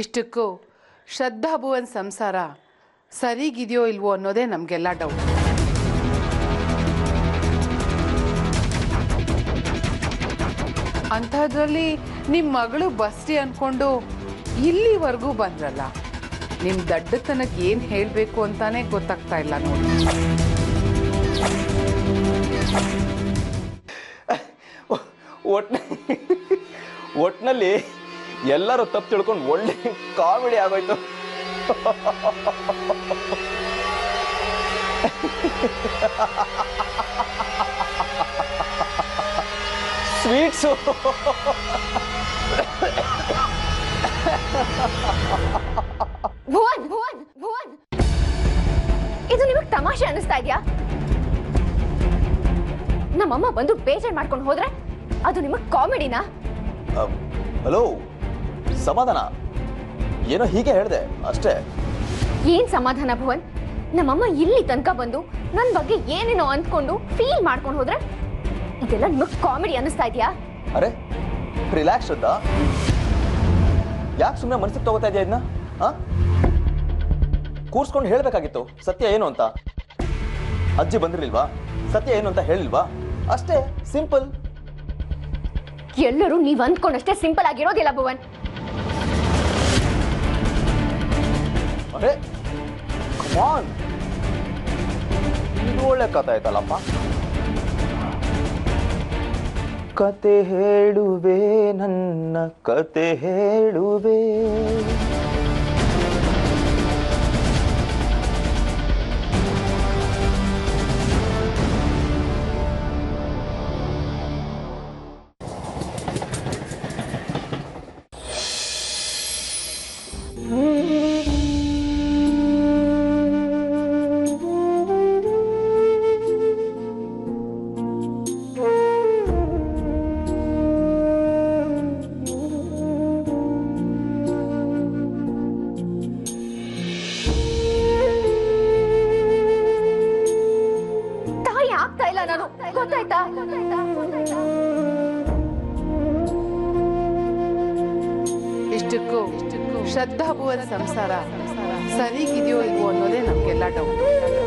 ಇಷ್ಟಕ್ಕೂ ಶ್ರದ್ಧಾ ಭುವನ್ ಸಂಸಾರ ಸರಿಗಿದೆಯೋ ಇಲ್ವೋ ಅನ್ನೋದೇ ನಮಗೆಲ್ಲ ಡೌಟ್ ಅಂಥದ್ರಲ್ಲಿ ನಿಮ್ಮ ಮಗಳು ಬಸ್ರಿ ಅಂದ್ಕೊಂಡು ಇಲ್ಲಿವರೆಗೂ ಬಂದ್ರಲ್ಲ ನಿಮ್ಮ ದಡ್ಡತನಕ್ಕೆ ಏನು ಹೇಳಬೇಕು ಅಂತಾನೆ ಗೊತ್ತಾಗ್ತಾ ಇಲ್ಲ ನೋಡಿ ಒಟ್ನ ಒಟ್ನಲ್ಲಿ ಎಲ್ಲರೂ ತಪ್ಪು ತಿಳ್ಕೊಂಡು ಒಳ್ಳೆ ಕಾಮಿಡಿ ಆಗೋಯ್ತು ಸ್ವೀಟ್ಸು ಭುವನ್ ಭುವನ್ ಭುವನ್ ಇದು ನಿಮಗ್ ತಮಾಷೆ ಅನಿಸ್ತಾ ಇದ್ಯಾ ನಮ್ಮಮ್ಮ ಬಂದು ಬೇಜಾರ್ ಮಾಡ್ಕೊಂಡು ಹೋದ್ರೆ ಅದು ನಿಮಗ್ ಕಾಮಿಡಿನಾ ಹಲೋ ಸಮಾಧಾನ ಏನೋ ಹೀಗೆ ಹೇಳಿದೆ ಅಷ್ಟೇ ಏನ್ ಸಮಾಧಾನ ಭುವನ್ ನಮ್ಮಮ್ಮ ಇಲ್ಲಿ ತನಕ ಬಂದು ನನ್ ಬಗ್ಗೆ ಏನೇನೋ ಅಂದ್ಕೊಂಡು ಫೀಲ್ ಮಾಡ್ಕೊಂಡು ಹೋದ್ರೆ ಇದೆಲ್ಲ ನಿಮಗ್ ಕಾಮಿಡಿ ಅನಿಸ್ತಾ ಇದ್ಯಾ ಅರೆ ರಿಲ್ಯಾಕ್ಸ್ ಶ್ರದ್ಧಾ ಯಾಕೆ ಸುಮ್ಮನೆ ಮನಸ್ಸಿಗೆ ತಗೋತಾ ಇದೆಯಾ ಇದನ್ನ ಹಾ ಕೂರ್ಸ್ಕೊಂಡು ಹೇಳ್ಬೇಕಾಗಿತ್ತು ಸತ್ಯ ಏನು ಅಂತ ಅಜ್ಜಿ ಬಂದಿರ್ಲಿಲ್ವಾ ಸತ್ಯ ಏನು ಅಂತ ಹೇಳಿಲ್ವಾ ಅಷ್ಟೇ ಸಿಂಪಲ್ ಎಲ್ಲರೂ ನೀವ್ ಅಂದ್ಕೊಂಡಷ್ಟೇ ಸಿಂಪಲ್ ಆಗಿರೋದಿಲ್ಲ ಭುವನ್ ಅರೆ ಕಮಾನ್ ಇದು ಒಳ್ಳೆ ಕಥೆ ಆಯ್ತಲ್ಲಪ್ಪ ಕತೆ ಹೇಳುವೆ ನನ್ನ ಕತೆ ಹೇಳುವೆ ತಾಯಿ ಆಗ್ತಾ ಇಲ್ಲ ನಾನು ಗೊತ್ತಾಯ್ತಾ ಇಷ್ಟಕ್ಕೂ ಶ್ರದ್ಧಾ ಭುವನ್ ಸಂಸಾರ ಸರಿಗಿದೆಯೋ ಇಲ್ವೋ ಅನ್ನೋದೇ ನಮಗೆಲ್ಲ ಡೌಟ್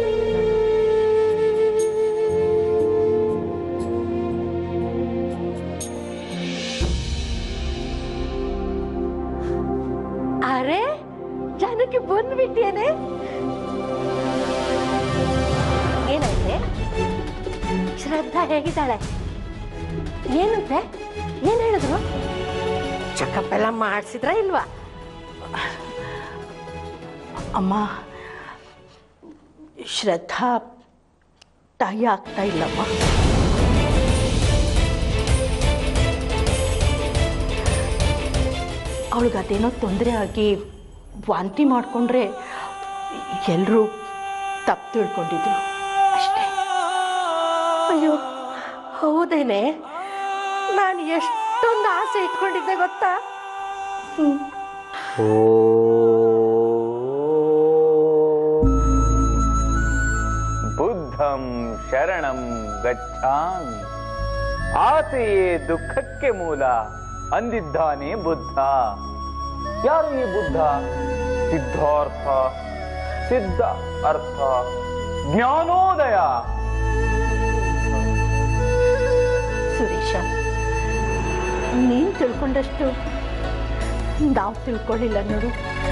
ಅರೆ ಜನಕ್ಕೆ ಬಂದ್ಬಿಟ್ಟಿಯೇನೆ ಏನೈತೆ ಶ್ರದ್ಧಾ ಹೇಗಿದ್ದಾಳೆ ಏನಂತೆ ಏನ್ ಹೇಳಿದ್ರು ಚೆಕಪ್ ಎಲ್ಲ ಮಾಡಿಸಿದ್ರ ಇಲ್ವಾ ಅಮ್ಮ ಶ್ರದ್ಧಾ ತಾಯಿ ಆಗ್ತಾ ಇಲ್ಲಮ್ಮ ಅವಳಿಗೆ ಅದೇನೋ ತೊಂದರೆ ಆಗಿ ವಾಂತಿ ಮಾಡಿಕೊಂಡ್ರೆ ಎಲ್ಲರೂ ತಪ್ಪು ತಿಳ್ಕೊಂಡಿದ್ರು ಅಷ್ಟೇ ಅಯ್ಯೋ ಹೌದೇನೆ ನಾನು ಎಷ್ಟೊಂದು ಆಸೆ ಇಟ್ಕೊಂಡಿದ್ದೆ ಗೊತ್ತಾ ಬುದ್ಧಂ ಶರಣಂ ಗಚ್ಛಾಮಿ ಆಸೆಯೇ ದುಃಖಕ್ಕೆ ಮೂಲ ಅಂದಿದ್ದಾನೆ ಬುದ್ಧ ಯಾರು ಈ ಬುದ್ಧ ಸಿದ್ಧಾರ್ಥ ಸಿದ್ಧ ಅರ್ಥ ಜ್ಞಾನೋದಯ ಸುರೇಶ ನೀನು ತಿಳ್ಕೊಂಡಷ್ಟು ನಾವು ತಿಳ್ಕೊಳ್ಳಿಲ್ಲ ನೋಡು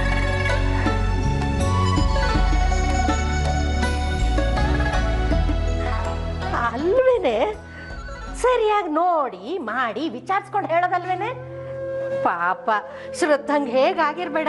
ಅಲ್ವೇನೆ ಸರಿಯಾಗಿ ನೋಡಿ ಮಾಡಿ ವಿಚಾರಿಸ್ಕೊಂಡು ಹೇಳೋದಲ್ವೇನೆ ಪಾಪ ಶ್ರದ್ಧಂಗೆ ಹೇಗಾಗಿರ್ಬೇಡ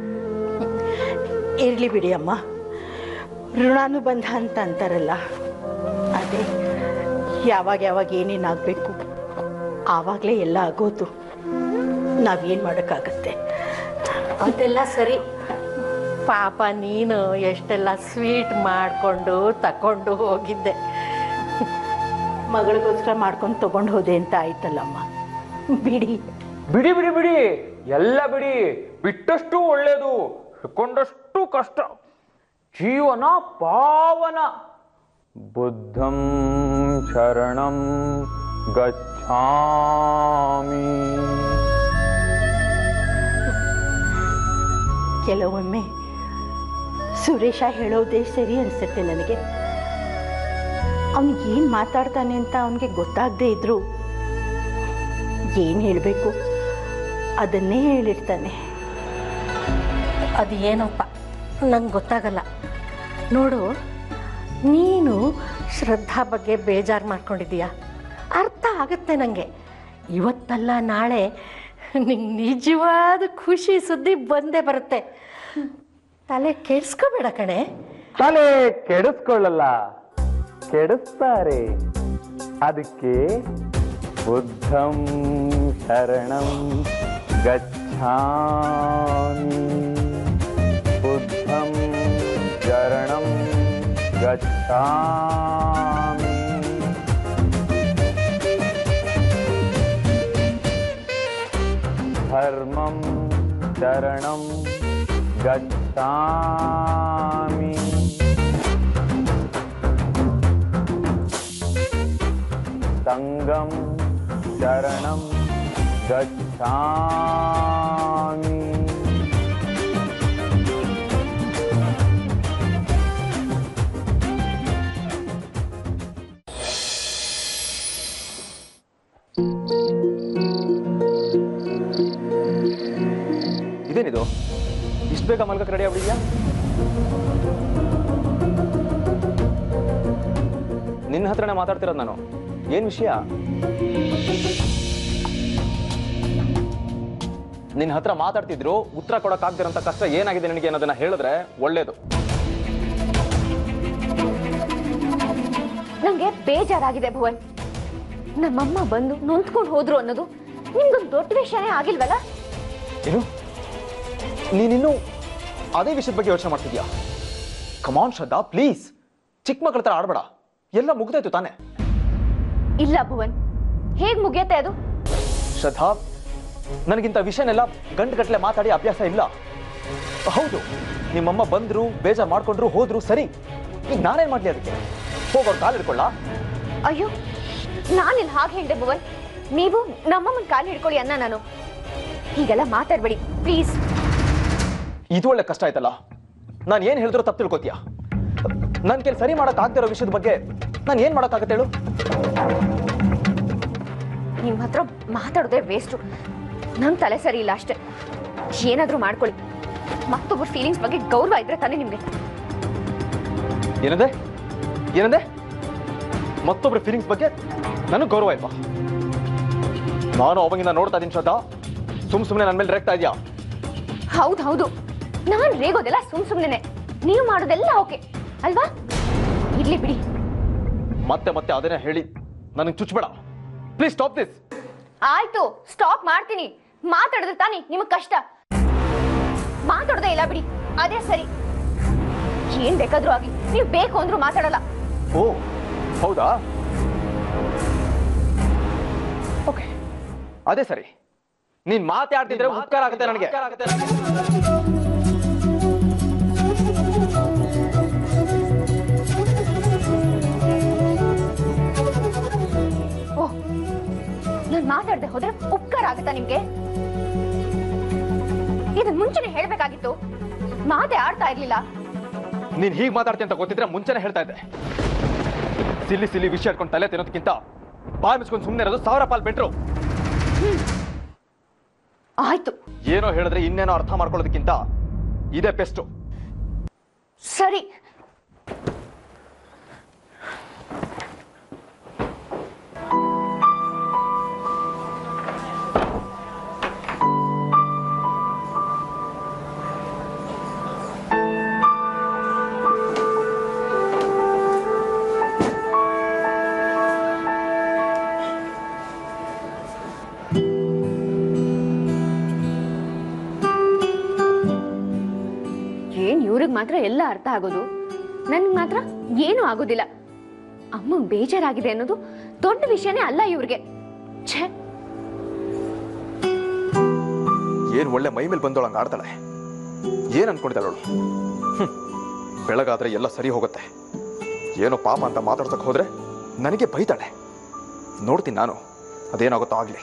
ಇರಲಿ ಬಿಡಿ ಅಮ್ಮ ಋಣಾನುಬಂಧ ಅಂತ ಅಂತಾರಲ್ಲ ಅದೇ ಯಾವಾಗ ಯಾವಾಗ ಏನೇನಾಗಬೇಕು ಆವಾಗಲೇ ಎಲ್ಲ ಆಗೋದು ನಾವೇನು ಮಾಡೋಕ್ಕಾಗತ್ತೆ ಅದೆಲ್ಲ ಸರಿ ಪಾಪ ನೀನು ಎಷ್ಟೆಲ್ಲ ಸ್ವೀಟ್ ಮಾಡಿಕೊಂಡು ತಕೊಂಡು ಹೋಗಿದ್ದೆ ಮಗಳಿಗೋಸ್ಕರ ಮಾಡ್ಕೊಂಡು ತೊಗೊಂಡು ಹೋದೆ ಅಂತ ಆಯ್ತಲ್ಲಮ್ಮ ಬಿಡಿ ಬಿಡಿ ಬಿಡಿ ಬಿಡಿ ಎಲ್ಲ ಬಿಡಿ ಬಿಟ್ಟಷ್ಟು ಒಳ್ಳೇದು ಹಿಡ್ಕೊಂಡಷ್ಟು ಕಷ್ಟ ಜೀವನ ಪಾವನ ಬುದ್ಧಂ ಶರಣಂ ಗಚ್ಛಾಮಿ ಕೆಲವೊಮ್ಮೆ ಸುರೇಶ ಹೇಳೋದೇ ಸರಿ ಅನಿಸುತ್ತೆ ನನಗೆ ಅವನಿಗೆ ಏನು ಮಾತಾಡ್ತಾನೆ ಅಂತ ಅವನಿಗೆ ಗೊತ್ತಾಗದೇ ಇದ್ರು ಏನು ಹೇಳಬೇಕು ಅದನ್ನೇ ಹೇಳಿರ್ತಾನೆ ಅದು ಏನಪ್ಪ ನಂಗೆ ಗೊತ್ತಾಗಲ್ಲ ನೋಡು ನೀನು ಶ್ರದ್ಧಾ ಬಗ್ಗೆ ಬೇಜಾರು ಮಾಡ್ಕೊಂಡಿದ್ದೀಯ ಅರ್ಥ ಆಗುತ್ತೆ ನನಗೆ ಇವತ್ತಲ್ಲ ನಾಳೆ ನಿಂಗೆ ನಿಜವಾದ ಖುಷಿ ಸುದ್ದಿ ಬಂದೇ ಬರುತ್ತೆ ತಲೆ ಕೆಡ್ಸ್ಕೋಬೇಡ ಕಣೆ ತಲೆ ಕೆಡಿಸ್ಕೊಳ್ಳಲ್ಲ ಕೆಡಿಸ್ತಾರೆ ಅದಕ್ಕೆ ಬುದ್ಧಂ ಶರಣಂ ಗಚ್ಛಾಮಿ ಬುದ್ಧಂ ಶರಣಂ ಗಚ್ಛಾಮಿ ಧರ್ಮಂ ಶರಣಂ ಗಚ್ಛಾಮಿ ಸಂಗಂ ಶರಣಂ ಗಚ್ಛಾಮಿ ಇದೇನಿದು ಇಷ್ಟು ಬೇಗ ಮಲ್ಗಕ್ಕೆ ರೆಡಿ ಆಗ್ಬಿಟ್ಟಿದ್ಯಾ ನಿನ್ನ ಹತ್ರನೇ ಮಾತಾಡ್ತಿರೋದು ನಾನು ಏನ್ ವಿಷಯ ನಿನ್ನ ಹತ್ರ ಮಾತಾಡ್ತಿದ್ರು ಉತ್ತರ ಕೊಡಕ್ಕಾಗ್ದಿರೋಂಥ ಕಷ್ಟ ಏನಾಗಿದೆ ನಿನಗೆ ಅನ್ನೋದನ್ನ ಹೇಳಿದ್ರೆ ಒಳ್ಳೇದು ನಂಗೆ ಬೇಜಾರಾಗಿದೆ ಭುವನ್ ನಮ್ಮಮ್ಮ ಬಂದು ನೊಂದ್ಕೊಂಡು ಹೋದ್ರು ಅನ್ನೋದು ನಿಮ್ಗೊಂದು ದೊಡ್ಡ ವಿಷಯನೇ ಆಗಿಲ್ವಲ್ಲ ಏನು ನೀನಿನ್ನು ಅದೇ ವಿಷಯದ ಬಗ್ಗೆ ಯೋಚನೆ ಮಾಡ್ತಿದ್ಯಾ ಕಮಾನ್ ಶ್ರದ್ಧಾ ಪ್ಲೀಸ್ ಚಿಕ್ಕ ಮಕ್ಕಳ ಥರ ಆಡ್ಬೇಡ ಎಲ್ಲ ಮುಗ್ದಾಯ್ತು ತಾನೆ ಇಲ್ಲ ಭುವನ್ ಹೇಗ್ ಮುಗಿಯತ್ತೆ ಅದು ಶ್ರದ್ಧಾ ನನಗಿಂತ ವಿಷಯನೆಲ್ಲ ಗಂಟುಗಟ್ಟಲೆ ಮಾತಾಡಿ ಅಭ್ಯಾಸ ಇಲ್ಲ ಹೌದು ನಿಮ್ಮಮ್ಮ ಬಂದ್ರು ಬೇಜಾರ್ ಮಾಡ್ಕೊಂಡ್ರು ಹೋದ್ರು ಸರಿ ಈಗ ನಾನೇನ್ ಮಾಡ್ಲಿ ಅದಕ್ಕೆ ಹೋಗೋರ್ ಕಾಲ್ ಹಿಡ್ಕೊಳ್ಳ ಅಯ್ಯೋ ನಾನಿನ್ ಹಾಗೆ ಹೇಳ್ದೆ ಭುವನ್ ನೀವು ನಮ್ಮಮ್ಮನ ಕಾಲು ಹಿಡ್ಕೊಳ್ಳಿ ಅನ್ನ ನಾನು ಹೀಗೆಲ್ಲ ಮಾತಾಡ್ಬೇಡಿ ಪ್ಲೀಸ್ ಇದು ಒಳ್ಳೆ ಕಷ್ಟ ಆಯ್ತಲ್ಲ ನಾನು ಏನ್ ಹೇಳಿದ್ರು ತಪ್ಪು ತಿಳ್ಕೊತೀಯ ನನ್ ಕೆಲ ಸರಿ ಮಾಡಕ್ ಆಗ್ದಿರೋ ವಿಷಯದ ಬಗ್ಗೆ ನಾನು ಏನ್ ಮಾಡಕ್ಕಾಗತ್ತೆ ಹೇಳು ನಿಮ್ ಹತ್ರ ಮಾತಾಡೋದೇ ವೇಸ್ಟು ನನ್ ತಲೆ ಸರಿ ಇಲ್ಲ ಅಷ್ಟೇ ಏನಾದ್ರೂ ಮಾಡ್ಕೊಳ್ಳಿ ಮತ್ತೊಬ್ಬರ ಫೀಲಿಂಗ್ಸ್ ಬಗ್ಗೆ ಗೌರವ ಇದ್ರೆ ತಾನೇ ನಿಮ್ಗೆ ಏನಂದೆ ಏನಂದೆ ಮತ್ತೊಬ್ಬರ ಫೀಲಿಂಗ್ಸ್ ಬಗ್ಗೆ ನನಗೆ ಗೌರವ ಇಲ್ವಾ ನಾನು ಅವಾಗಿಂದ ನೋಡ್ತಾ ಇದ್ದೀನಿ ಶ್ರದ್ಧಾ ಸುಮ್ ಸುಮ್ಮನೆ ನನ್ನ ಮೇಲೆ ರೇಗ್ತಾ ಇದೆಯಾ ಹೌದು ಹೌದು ನಾನ್ ರೇಗೋದೆಲ್ಲ ಸುಮ್ ಸುಮ್ನೆನೆ ನೀವು ಮಾಡೋದೆಲ್ಲ ಓಕೆ ಅಲ್ವಾ ಇರ್ಲಿ ಬಿಡಿ ಮತ್ತೆ ಮತ್ತೆ ಅದನ್ನೇ ಹೇಳಿ ನನಗೆ ಚುಚ್ಚಬೇಡ ಪ್ಲೀಸ್ ಸ್ಟಾಪ್ ದಿಸ್ ಆಯ್ತು ಸ್ಟಾಪ್ ಮಾಡ್ತೀನಿ ಮಾತಾಡಿದ್ರೆ ತಾನೇ ನಿಮಗ್ ಕಷ್ಟ ಮಾತಾಡೋದೇ ಇಲ್ಲ ಬಿಡಿ ಅದೇ ಸರಿ ಏನ್ ಬೇಕಾದ್ರೂ ಆಗ್ಲಿ ನೀವು ಬೇಕು ಅಂದ್ರೂ ಮಾತಾಡಲ್ಲ ಓ ಹೌದಾ ಓಕೆ ಅದೇ ಸರಿ ನೀನ್ ಮಾತಾಡ್ತಿದ್ರೆ ಉಪಕಾರ ಆಗುತ್ತೆ ನನಗೆ ಓಹ್ ನಾನ್ ಮಾತಾಡದೆ ಹೋದ್ರೆ ಉಪಕಾರ ಆಗುತ್ತಾ ನಿಮ್ಗೆ ಇದನ್ ಮುಂಚೆನೆ ಹೇಳ್ಬೇಕಾಗಿತ್ತು ಮಾತೆ ಆಡ್ತಾ ಇರ್ಲಿಲ್ಲ ನೀನ್ ಹೀಗ್ ಮಾತಾಡ್ತೀನಿ ಅಂತ ಗೊತ್ತಿದ್ರೆ ಮುಂಚೆನೆ ಹೇಳ್ತಾ ಇದ್ದೆ ಸಿಲ್ಲಿ ಸಿಲ್ಲಿ ವಿಷಯ ಇಟ್ಕೊಂಡು ತಲೆ ತಿನ್ನೋದಕ್ಕಿಂತ ಬಾಯ್ ಮುಚ್ಕೊಂಡು ಸುಮ್ಮನೆ ಇರೋದು ಸಾವಿರ ಪಾಲ್ ಬೆಟ್ರು ಆಯ್ತು ಏನೋ ಹೇಳಿದ್ರೆ ಇನ್ನೇನೋ ಅರ್ಥ ಮಾಡ್ಕೊಳ್ಳೋದಕ್ಕಿಂತ ಇದೇ ಬೆಸ್ಟು ಸರಿ ಏನ್ ಇವ್ರಿಗೆ ಮಾತ್ರ ಎಲ್ಲ ಅರ್ಥ ಆಗೋದು ನನ್ಗೆ ಮಾತ್ರ ಏನೂ ಆಗೋದಿಲ್ಲ ಅಮ್ಮ ಬೇಜಾರಾಗಿದೆ ಅನ್ನೋದು ದೊಡ್ಡ ವಿಷಯನೇ ಅಲ್ಲ ಇವ್ರಿಗೆ ಛೇ ಏನ್ ಒಳ್ಳೆ ಮೈ ಮೇಲೆ ಬಂದೋಳಂಗ ಆಡ್ತಾಳೆ ಏನ್ ಅನ್ಕೊಂಡಿದ್ದಾಳೆ ಅವಳು ಬೆಳಗಾದ್ರೆ ಎಲ್ಲ ಸರಿ ಹೋಗುತ್ತೆ ಏನೋ ಪಾಪ ಅಂತ ಮಾತಾಡ್ಸಕ್ ಹೋದ್ರೆ ನನಗೆ ಬೈತಾಳೆ ನೋಡ್ತೀನಿ ನಾನು ಅದೇನಾಗುತ್ತೋ ಆಗ್ಲಿ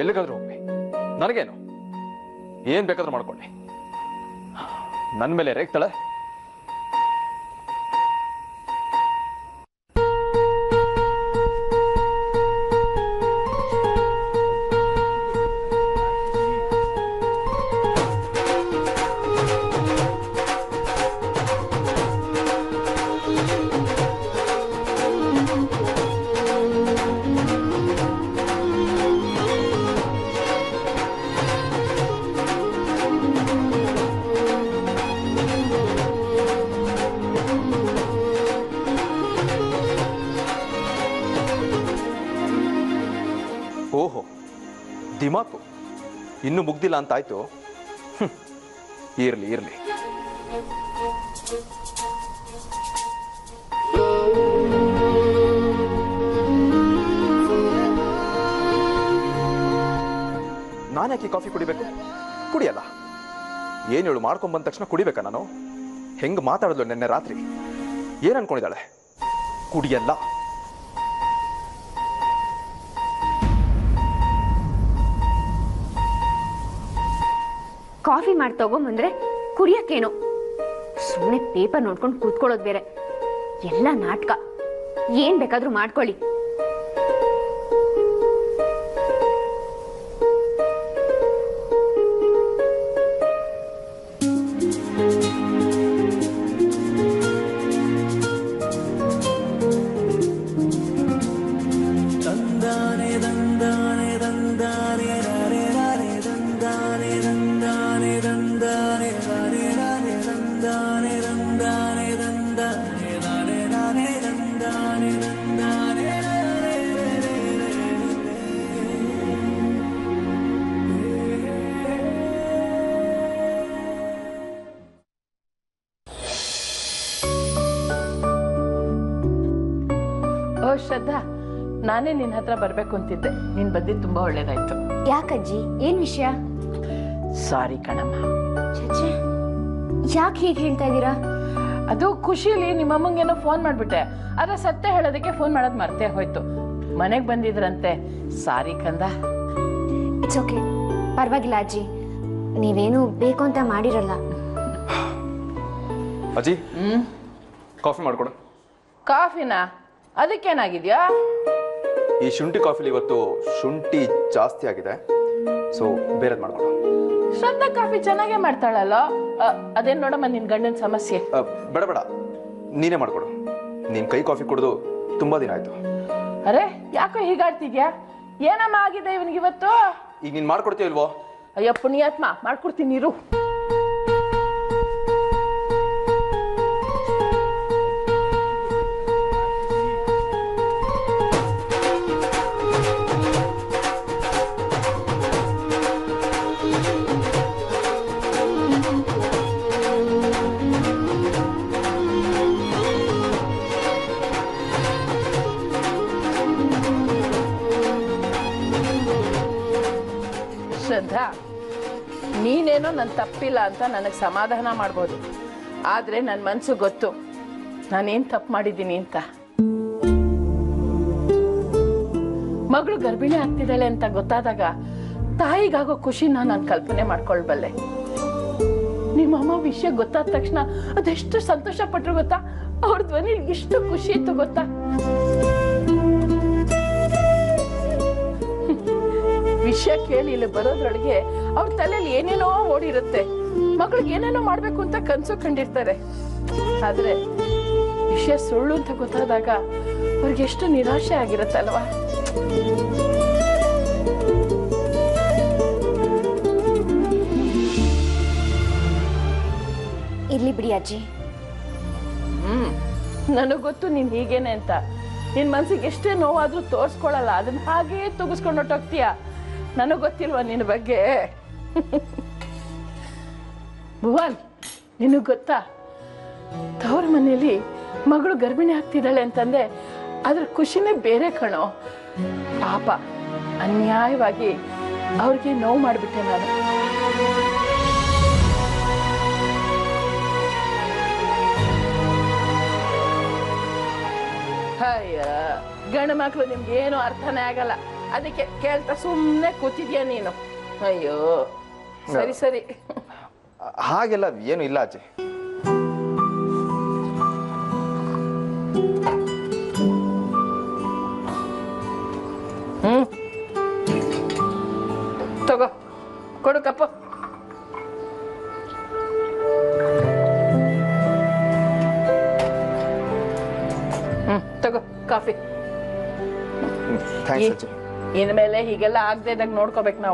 ಎಲ್ಲಿಗಾದ್ರೂ ಹೋಗ್ಲಿ ನನಗೇನು ಏನ್ ಬೇಕಾದ್ರೂ ಮಾಡ್ಕೊಳ್ಳಿ ನನ್ನ ಮೇಲೆ ರೇಗ್ತಾಳೆ ಓಹೋ ದಿಮಾಕು ಇನ್ನೂ ಮುಗ್ದಿಲ್ಲ ಅಂತ ಆಯ್ತು ಹ್ಮ್. ಇರ್ಲಿ ಇರ್ಲಿ ನಾನ್ಯಾಕೆ ಕಾಫಿ ಕುಡಿಬೇಕು ಕುಡಿಯಲ್ಲ ಏನು ಹೇಳು ಮಾಡ್ಕೊಂಡ್ ಬಂದ ತಕ್ಷಣ ಕುಡಿಬೇಕಾ ನಾನು ಹೆಂಗ್ ಮಾತಾಡಿದ್ಲು ನಿನ್ನೆ ರಾತ್ರಿ ಏನ್ ಅನ್ಕೊಂಡಿದ್ದಾಳೆ ಕುಡಿಯಲ್ಲ ಕಾಫಿ ಮಾಡಿ ತಗೊಂಬಂದ್ರೆ ಕುಡಿಯಕ್ಕೇನು ಸುಮ್ಮನೆ ಪೇಪರ್ ನೋಡ್ಕೊಂಡು ಕೂತ್ಕೊಳ್ಳೋದು ಬೇರೆ ಎಲ್ಲ ನಾಟಕ ಏನ್ ಬೇಕಾದ್ರೂ ಮಾಡ್ಕೊಳ್ಳಿ ಓ ಶ್ರದ್ಧಾ ನಾನೇ ನಿನ್ನ ಹತ್ರ ಬರ್ಬೇಕು ಅಂತಿದ್ದೆ ನೀನ್ ಬಂದಿದ್ದು ತುಂಬಾ ಒಳ್ಳೇದಾಯ್ತು ಯಾಕಜ್ಜಿ ಏನ್ ವಿಷಯ ಸಾರಿ ಕಣಮ್ಮ ಛೆ ಯಾಕೆ ಹೀಗೆ ಹೇಳ್ತಾ ಇದ್ದೀರಾ ಅದು ಖುಷಿಲಿ ನಿಮ್ಮಮ್ಮಂಗೇನೋ ಫೋನ್ ಮಾಡ್ಬಿಟ್ಟೆ ಆದ್ರೆ ಸತ್ಯ ಹೇಳೋದಕ್ಕೆ ಫೋನ್ ಮಾಡೋದ್ ಮರ್ತೇ ಹೋಯ್ತು ಮನೆಗ್ ಬಂದಿದ್ರಂತೆ ಸಾರಿ ಕಂದ ಇಟ್ಸ್ ಓಕೆ ಪರವಾಗಿಲ್ಲ ಅಜ್ಜಿ ನೀವೇನು ಬೇಕು ಅಂತ ಮಾಡಿರಲ್ಲ ಅಜ್ಜಿ ಕಾಫಿ ಮಾಡ್ಕೊಡು ಕಾಫಿನಾ ಅದಕ್ಕೇನಾಗಿದ್ಯಾ ಈ ಶುಂಠಿ ಕಾಫಿಲಿ ಇವತ್ತು ಶುಂಠಿ ಜಾಸ್ತಿ ಆಗಿದೆ ಸೊ ಬೇರೆದ್ ಮಾಡ್ಕೊಡು ಶ್ರದ್ಧಾ ಕಾಫಿ ಚೆನ್ನಾಗೇ ಮಾಡ್ತಾಳಲ್ಲ ಅ, ಅದೇನ್ ನೋಡಮ್ಮ ನಿನ್ ಗಂಡನ ಸಮಸ್ಯೆ ಅ, ಬೇಡ ಬೇಡ ನೀನೇ ಮಾಡ್ಕೊಡು ನೀನ್ ಕೈ ಕಾಫಿ ಕುಡಿದು ತುಂಬಾ ದಿನ ಆಯ್ತು ಅರೆ ಯಾಕೋ ಹೀಗಾಡ್ತಿದ್ಯಾ ಏನಮ್ಮ ಆಗಿದೆ ಇವನಿಗಿವತ್ತು ಈಗ ನೀನ್ ಮಾಡ್ಕೊಡ್ತೀಯ ಇಲ್ವೋ ಅಯ್ಯೋ ಪುಣ್ಯಾತ್ಮ ಮಾಡ್ಕೊಡ್ತೀನಿ ಇರು ಶ್ರದ್ಧಾ ನೀನೇನೋ ನನ್ನ ತಪ್ಪಿಲ್ಲ ಅಂತ ನನಗೆ ಸಮಾಧಾನ ಮಾಡ್ಬೋದು ಆದ್ರೆ ನನ್ನ ಮನ್ಸು ಗೊತ್ತು ನಾನೇನ್ ತಪ್ಪು ಮಾಡಿದ್ದೀನಿ ಅಂತ ಮಗಳು ಗರ್ಭಿಣಿ ಆಗ್ತಿದ್ದಾಳೆ ಅಂತ ಗೊತ್ತಾದಾಗ ತಾಯಿಗಾಗೋ ಖುಷಿನ ನಾನು ಕಲ್ಪನೆ ಮಾಡ್ಕೊಳ್ಬಲ್ಲೆ ನಿಮ್ಮಮ್ಮ ವಿಷಯ ಗೊತ್ತಾದ ತಕ್ಷಣ ಅದೆಷ್ಟು ಸಂತೋಷ ಪಟ್ರು ಗೊತ್ತಾ ಅವ್ರ ಧ್ವನಿ ಎಷ್ಟು ಖುಷಿ ಇತ್ತು ಗೊತ್ತಾ ವಿಷಯ ಕೇಳಿ ಇಲ್ಲಿ ಬರೋದ್ರೊಳಗೆ ಅವ್ರ ತಲೆಯಲ್ಲಿ ಏನೇನೋ ಓಡಿರುತ್ತೆ ಮಕ್ಳಿಗೆ ಏನೇನೋ ಮಾಡ್ಬೇಕು ಅಂತ ಕನ್ಸು ಕಂಡಿರ್ತಾರೆ ಆದ್ರೆ ವಿಷಯ ಸುಳ್ಳು ಅಂತ ಗೊತ್ತಾದಾಗ ಅವ್ರಿಗೆ ಎಷ್ಟು ನಿರಾಶೆ ಆಗಿರುತ್ತಲ್ವಾ ಇರ್ಲಿ ಬಿಡಿ ಅಜ್ಜಿ ಹ್ಮ್ ನನಗ್ ಗೊತ್ತು ನೀನ್ ಹೀಗೇನೆ ಅಂತ ನಿನ್ ಮನ್ಸಿಗೆ ಎಷ್ಟೇ ನೋವಾದ್ರೂ ತೋರ್ಸ್ಕೊಳಲ್ಲ ಅದನ್ನ ಹಾಗೇ ತುಗಿಸ್ಕೊಂಡು ಹೊಟ್ಟೋಗ್ತೀಯ ನನಗ್ ಗೊತ್ತಿಲ್ವಾ ನಿನ್ನ ಬಗ್ಗೆ ಭುವನ್ ನಿನಗ್ ಗೊತ್ತಾ ತವ್ರ ಮನೇಲಿ ಮಗಳು ಗರ್ಭಿಣಿ ಆಗ್ತಿದ್ದಾಳೆ ಅಂತಂದೆ ಅದ್ರ ಖುಷಿನೇ ಬೇರೆ ಕಣೋ ಪಾಪ ಅನ್ಯಾಯವಾಗಿ ಅವ್ರಿಗೆ ನೋವು ಮಾಡಿಬಿಟ್ಟೆ ನಾನು ಅಯ್ಯ ಗಂಡು ಮಕ್ಳು ನಿಮ್ಗೆ ಏನು ಅರ್ಥನೇ ಆಗಲ್ಲ ಅದಕ್ಕೆ ಕೇಳ್ತಾ ಸುಮ್ಮನೆ ಕೂತಿದ್ಯಾ ನೀನು ಅಯ್ಯೋ ಸರಿ ಸರಿ ಹಾಗೆಲ್ಲ ಏನು ಇಲ್ಲ ಅಜ್ಜಿ ಹ್ಮ್ ತಗೋ ಕೊಡು ಕಪ್ಪು ಹ್ಮ್ ತಗೋ ಕಾಫಿ ಥ್ಯಾಂಕ್ಸ್ ಅಜ್ಜಿ ಇನ್ಮೇಲೆ ಹೀಗೆಲ್ಲ ಆಗದೆ ಇದ್ದಾಗ ನೋಡ್ಕೋಬೇಕು ನಾವು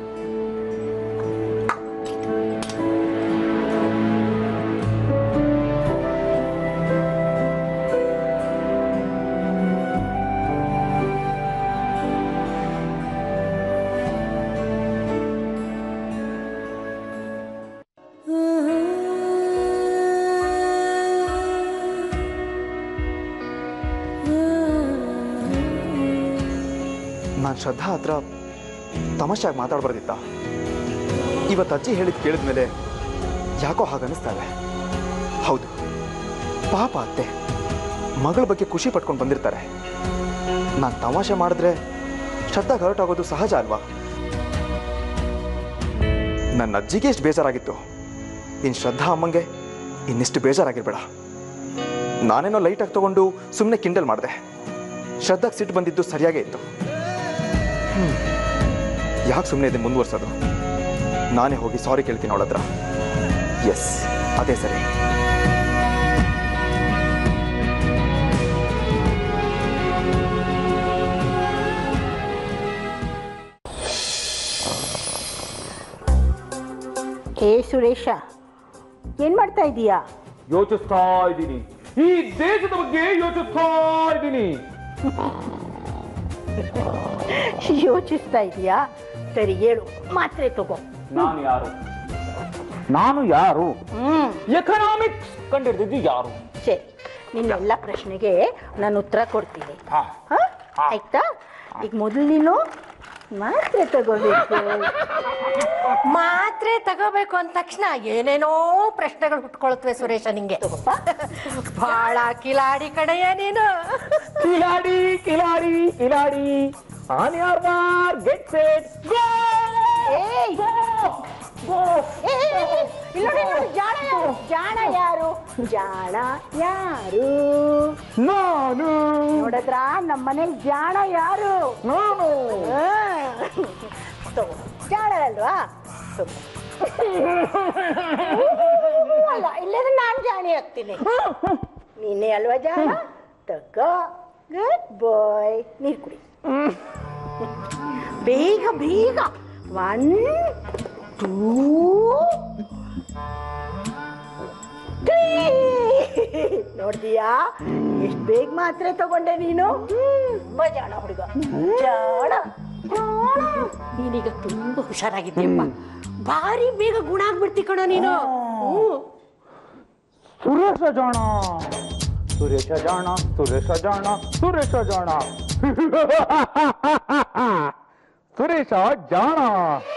ನಾನು ಶ್ರದ್ಧಾ ಹತ್ರ ತಮಾಷೆಯಾಗಿ ಮಾತಾಡ್ಬಾರ್ದಿತ್ತ ಇವತ್ತು ಅಜ್ಜಿ ಹೇಳಿದ್ ಕೇಳಿದ್ಮೇಲೆ ಯಾಕೋ ಹಾಗನ್ನಿಸ್ತಾ ಇದೆ ಹೌದು ಪಾಪ ಅತ್ತೆ ಮಗಳ ಬಗ್ಗೆ ಖುಷಿ ಪಟ್ಕೊಂಡು ಬಂದಿರ್ತಾರೆ ನಾನು ತಮಾಷೆ ಮಾಡಿದ್ರೆ ಶ್ರದ್ಧಾ ಹರ್ಟ್ ಆಗೋದು ಸಹಜ ಅಲ್ವಾ ನನ್ನ ಅಜ್ಜಿಗೆ ಎಷ್ಟು ಬೇಜಾರಾಗಿತ್ತು ಇನ್ನು ಶ್ರದ್ಧಾ ಅಮ್ಮಂಗೆ ಇನ್ನಿಷ್ಟು ಬೇಜಾರಾಗಿರ್ಬೇಡ ನಾನೇನೋ ಲೈಟಾಗಿ ತಗೊಂಡು ಸುಮ್ಮನೆ ಕಿಂಡಲ್ ಮಾಡಿದೆ ಶ್ರದ್ಧಾಗ್ ಸಿಟ್ಟು ಬಂದಿದ್ದು ಸರಿಯಾಗೇ ಇತ್ತು ಯಾಕೆ ಸುಮ್ಮನೆ ಇದನ್ನು ಮುಂದುವರ್ಸೋದು ನಾನೇ ಹೋಗಿ ಸಾರಿ ಕೇಳ್ತೀನಿ ಅವಳ ಹತ್ರ ಎಸ್ ಅದೇ ಸರಿ ಏ ಸುರೇಶ ಏನು ಮಾಡ್ತಾ ಇದೀಯಾ ಯೋಚಿಸ್ತಾ ಇದ್ದೀನಿ ಈ ದೇಶದ ಬಗ್ಗೆ ಯೋಚಿಸ್ತಾ ಇದ್ದೀನಿ ಯೋಚಿಸ್ತಾ ಇದೀಯಾ ಸರಿ ಹೇಳು ಮಾತ್ರೆ ತಗೋ ನಾನು ಯಾರು ನಾನು ಯಾರು ಹ್ಮ್ ಎಕನಾಮಿಕ್ಸ್ ಕಂಡಿಡ್ದಿದ್ದು ಯಾರು ಸರಿ ನಿನ್ನೆಲ್ಲ ಪ್ರಶ್ನೆಗೆ ನಾನು ಉತ್ತರ ಕೊಡ್ತೀನಿ ಹಾ. ಹ? ಆಯ್ತಾ ಈಗ ಮೊದಲು ನೀನು ಮಾತ್ರೆ ತಗೋಬೇಕು ಮಾತ್ರೆ ತಗೋಬೇಕು ಅಂದ ತಕ್ಷಣ ಏನೇನೋ ಪ್ರಶ್ನೆಗಳು ಹುಟ್ಕೊಳ್ತವೆ ಸುರೇಶ ನಿಂಗೆ ಬಹಳ ಕಿಲಾಡಿ ಕಡೆಯ ನೀನು ಕಿಲಾಡಿ ಕಿಲಾಡಿ ಕಿಲಾಡಿ ಆನ್ ಯಾರ್ ಮಾರ್ ಗೆಟ್ ಸೆಟ್ ಏಯ್! ಏ, ಏ, ಏ, ಇಲ್ಲಿ ನೋಡಿ, ಇಲ್ಲಿ ನೋಡಿ, ಜಾಣ ಯಾರು ಜಾಣ ಯಾರು ಜಾಣ ಯಾರು ನಾನು ನೋಡಿದ್ರ ನಮ್ಮನೇಲಿ ಜಾಣ ಯಾರು ನಾನು ಆ, ತಗೋ. ಜಾಣ ಅಲ್ವಾ ತಗೋ. ಹೂ ಅಲ್ಲ ಇಲ್ಲದ್ರೆ ನಾನು ಜಾಣಿ ಆಗ್ತೀನಿ ನೀನೇ ಅಲ್ವಾ ಜಾಣ ತಗೋ ಗುಡ್ ಬಾಯ್ ನೀರು ಕುಡಿ ಬೇಗ ಬೇಗ ಒನ್ ಟೂ ನೋಡ್ತೀಯಾ ಎಷ್ಟು ಬೇಗ ಮಾತ್ರೆ ತಗೊಂಡೆ ನೀನು ತುಂಬಾ ಜಾಣ ಹುಡುಗ ಜಾಣ ಜಾಣ. ನೀನೀಗ ತುಂಬಾ ಹುಷಾರಾಗಿದ್ದೀಯಪ್ಪ ಭಾರಿ ಬೇಗ ಗುಣ ಆಗ್ಬಿಡ್ತಿ ಕಣ ನೀನು ಹ್ಮ್. ಸುರೇಶ ಜಾಣ ಸುರೇಶ ಜಾಣ ಸುರೇಶ ಜಾಣ ಸುರೇಶ ಜಾಣ ಸುರೇಶ ಜಾಣ